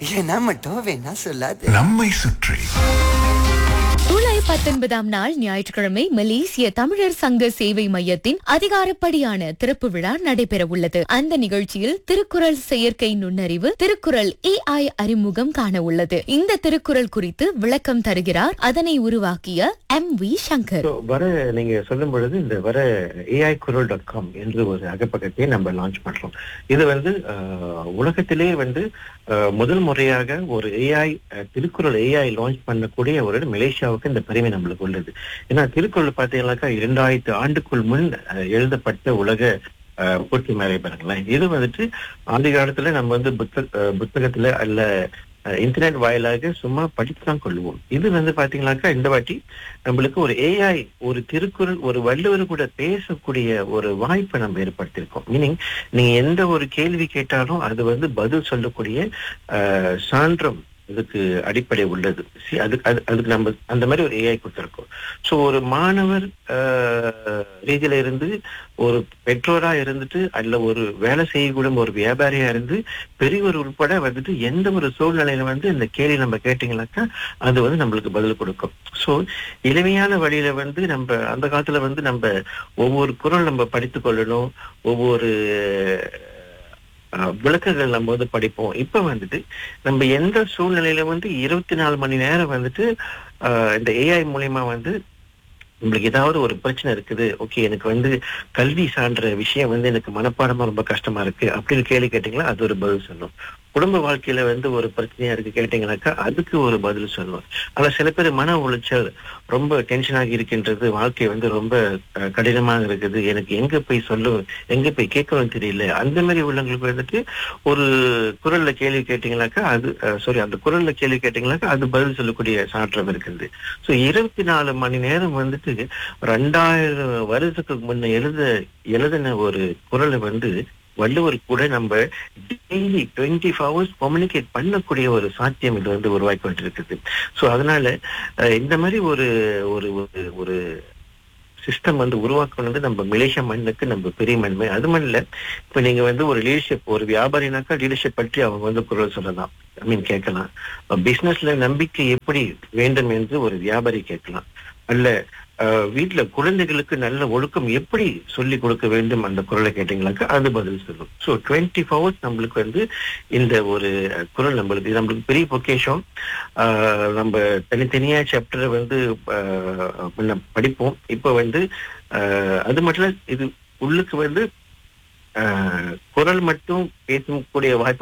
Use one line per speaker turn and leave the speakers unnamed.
ஏன்னா மட்டும் வேணா சொல்லாது
நம்மை சுற்றி
ஜூலை பத்தொன்பதாம் நாள் ஞாயிற்றுக்கிழமை மலேசிய தமிழர் சங்க சேவை மையத்தின் அதிகாரப்படியான திறப்பு விழா நடைபெற உள்ளது அந்த நிகழ்ச்சியில் திருக்குறள் செயற்கை நுண்ணறிவு திருக்குறள் ஏஐ அறிமுகம் காண உள்ளது இந்த திருக்குறள் குறித்து விளக்கம் தருகிறார் அதனை உருவாக்கிய எம் வி சங்கர்
So, வர நீங்க சொல்லும் பொழுது இந்த வர ஏஐ குரல் டாட் காம் என்று ஒரு அகப்பக்கத்தை நம்ம லான்ச் பண்றோம் இது வந்து அஹ், உலகத்திலே வந்து அஹ், முதல் முறையாக ஒரு ஏஐ திருக்குறள் ஏஐ லான்ச் பண்ணக்கூடிய ஒரு மலேசியாவுக்கு இந்த பெருமை நம்மளுக்கு உள்ளது ஏன்னா திருக்குறள் பார்த்தீங்கன்னாக்கா இரண்டாயிரத்து ஆண்டுக்குள் முன் அஹ், எழுதப்பட்ட உலக அஹ், போற்றி மேலே பாருங்களேன் இது வந்துட்டு ஆதி காலத்துல நம்ம வந்து புத்த அஹ், புத்தகத்துல அல்ல அஹ், இன்டர்நெட் வாயிலாக சும்மா படித்து தான் கொள்வோம் இது வந்து பாத்தீங்கன்னாக்கா இந்த வாட்டி நம்மளுக்கு ஒரு ஏஐ ஒரு திருக்குறள் ஒரு வள்ளுவர் கூட பேசக்கூடிய ஒரு வாய்ப்பை நம்ம ஏற்படுத்தியிருக்கோம் மீனிங் நீங்க எந்த ஒரு கேள்வி கேட்டாலும் அது வந்து பதில் சொல்லக்கூடிய அஹ், சான்றம் இதுக்கு அடிப்படை உள்ளது See, அதுக்கு அது- அதுக்கு நம்ம அந்த மாதிரி ஒரு ஏஐ கொடுத்துருக்கோம் ஸோ ஒரு மாணவர் அஹ், ரீதியில இருந்து ஒரு பெற்றோரா இருந்துட்டு அல்ல ஒரு வேலை செய்யக்கூடிய ஒரு வியாபாரியா இருந்து பெரியவர் உட்பட வந்துட்டு எந்த ஒரு சூழ்நிலையில வந்து இந்த கேள்வி நம்ம கேட்டீங்கன்னாக்கா அது வந்து நம்மளுக்கு பதில் கொடுக்கும் சோ எளிமையான வழியில வந்து நம்ம அந்த காலத்துல வந்து நம்ம ஒவ்வொரு குரல் நம்ம படித்துக் கொள்ளணும் ஒவ்வொரு அஹ், விளக்கங்கள் நம்ம வந்து படிப்போம் இப்ப வந்துட்டு நம்ம எந்த சூழ்நிலையில வந்து இருபத்தி நாலு மணி நேரம் வந்துட்டு அஹ், இந்த ஏஐ மூலியமா வந்து உங்களுக்கு ஏதாவது ஒரு பிரச்சனை இருக்குது ஓகே எனக்கு வந்து கல்வி சான்ற விஷயம் வந்து எனக்கு மனப்பாடமா ரொம்ப கஷ்டமா இருக்கு அப்படின்னு கேள்வி கேட்டீங்களா அது ஒரு பதில் சொல்லும் குடும்ப வாழ்க்கையில வந்து ஒரு பிரச்சனையா இருக்கு கேட்டீங்கன்னாக்கா அதுக்கு ஒரு பதில் சொல்லுவோம் ஆனா சில பேர் மன உளைச்சல் ரொம்ப டென்ஷனாகி இருக்கின்றது வாழ்க்கை வந்து ரொம்ப அஹ், கடினமாக இருக்குது எனக்கு எங்க போய் சொல்லும் எங்க போய் கேட்கணும் தெரியல அந்த மாதிரி உள்ளவங்களுக்கு வந்துட்டு ஒரு குரல்ல கேள்வி கேட்டீங்கன்னாக்கா அது சாரி அந்த குரல்ல கேள்வி கேட்டீங்கன்னாக்கா அது பதில் சொல்லக்கூடிய சாற்றம் இருக்குது சோ இருபத்தி நாலு மணி நேரம் வந்துட்டு ரெண்டாயிரம் வருஷத்துக்கு முன்ன எழுத எழுதின ஒரு குரலை வந்து வள்ளுவர் கூட நம்ம டெய்லி டுவெண்ட்டி ஹவர்ஸ் கம்யூனிகேட் பண்ணக்கூடிய ஒரு சாத்தியம் இது வந்து உருவாக்கி கொண்டிருக்குது ஸோ அதனால அஹ், இந்த மாதிரி ஒரு ஒரு ஒரு ஒரு சிஸ்டம் வந்து உருவாக்குனது நம்ம மலேசியா மண்ணுக்கு நம்ம பெரிய மண்மை அது மட்டும் இல்ல இப்ப நீங்க வந்து ஒரு லீடர்ஷிப் ஒரு வியாபாரினாக்கா லீடர்ஷிப் பற்றி அவங்க வந்து குரல் சொல்லலாம் ஐ மீன் கேட்கலாம் பிசினஸ்ல நம்பிக்கை எப்படி வேண்டும் என்று ஒரு வியாபாரி கேட்கலாம் அல்ல அஹ், வீட்ல குழந்தைகளுக்கு நல்ல ஒழுக்கம் எப்படி சொல்லி கொடுக்க வேண்டும் அந்த குரலை கேட்டீங்களாக்கா அது பதில் சொல்லும் ஸோ டுவெண்ட்டி ஹவர்ஸ் நம்மளுக்கு வந்து இந்த ஒரு குரல் நம்மளுக்கு இது நம்மளுக்கு பெரிய பொக்கேஷம் ஆஹ் நம்ம தனித்தனியா சாப்டரை வந்து ஆஹ் முன்ன படிப்போம் இப்போ வந்து ஆஹ் அது மட்டும் இல்ல இது உள்ளுக்கு வந்து ஆஹ் குரல் மட்டும் பேசக்கூடிய வாய்ப்பு